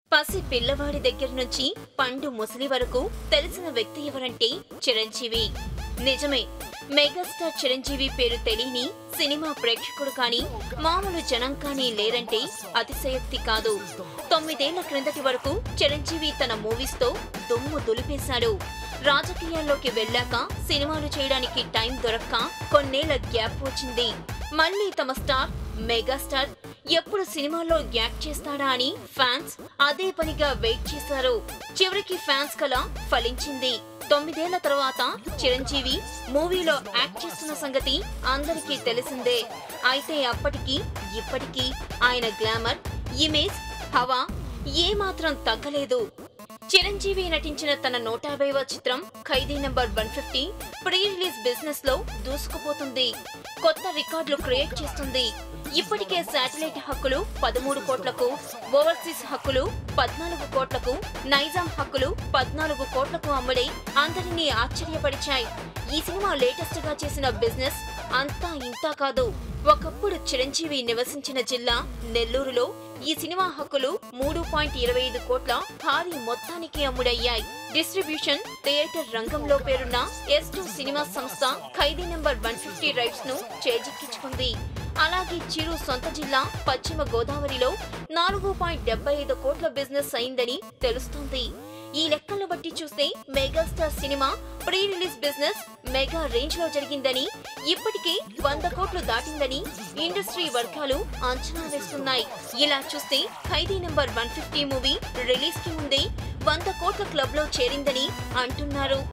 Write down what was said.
పసి పిల్లవాడి దగ్గర నుంచి పండు ముసలి వరకు తెలిసిన వ్యక్తి ఎవరంటే చిరంజీవి నిజమే మెగాస్టార్ చిరంజీవి పేరు తెలియని సినిమా ప్రేక్షకుడు కానీ మామూలు జనం కానీ లేరంటే అతిశయోక్తి కాదు తొమ్మిదేళ్ల క్రిందటి వరకు చిరంజీవి తన మూవీస్ తో దుమ్ము దులిపేశాడు రాజకీయాల్లోకి వెళ్ళాక సినిమాలు చేయడానికి టైం దొరక్క కొన్నేళ్ల గ్యాప్ వచ్చింది మళ్ళీ తమ స్టార్ మెగాస్టార్ ఎప్పుడు సినిమాల్లో యాక్ట్ చేస్తాడా అని ఫ్యాన్స్ అదే పనిగా వెయిట్ చేశారు చివరికి ఫ్యాన్స్ కల ఫలించింది తొమ్మిదేళ్ల తర్వాత చిరంజీవి మూవీలో యాక్ట్ చేస్తున్న సంగతి అందరికీ తెలిసిందే అయితే అప్పటికి ఇప్పటికీ ఆయన గ్లామర్ ఇమేజ్ హవా ఏమాత్రం తగ్గలేదు చిరంజీవి నటించిన తన నూట యాభైవ చిత్రం Khaidi number one fifty pre release business లో దూసుకుపోతుంది కొత్త రికార్డులు క్రియేట్ చేస్తుంది ఇప్పటికే శాటిలైట్ హక్కులు పదమూడు కోట్లకు ఓవర్సీస్ హక్కులు పద్నాలుగు కోట్లకు నైజాం హక్కులు పద్నాలుగు కోట్లకు అమ్ముడై అందరినీ ఆశ్చర్యపరిచాయి ఈ సినిమా లేటెస్ట్ గా చేసిన బిజినెస్ అంతా ఇంతా కాదు ఒకప్పుడు చిరంజీవి నివసించిన జిల్లా నెల్లూరులో ఈ సినిమా హక్కులు మూడు పాయింట్ ఇరవై ఐదు కోట్ల భారీ మొత్తానికి అమ్ముడయ్యాయి డిస్ట్రిబ్యూషన్ థియేటర్ రంగంలో పేరున్న ఎస్ టూ సినిమా సంస్థ Khaidi number one fifty rights ను చేజిక్కించుకుంది అలాగే చిరు సొంత జిల్లా పశ్చిమ గోదావరిలో నాలుగు పాయింట్ డెబ్బై ఐదు కోట్ల బిజినెస్ అయిందని తెలుస్తోంది ఈ లెక్కలను బట్టి చూస్తే megastar cinema pre release business mega range లో జరిగిందని ఇప్పటికే వంద కోట్లు దాటిందని ఇండస్ట్రీ వర్గాలు అంచనా వేస్తున్నాయి ఇలా చూస్తే Khaidi number one fifty movie release కి ముందే వంద కోట్ల క్లబ్ లో చేరిందని అంటున్నారు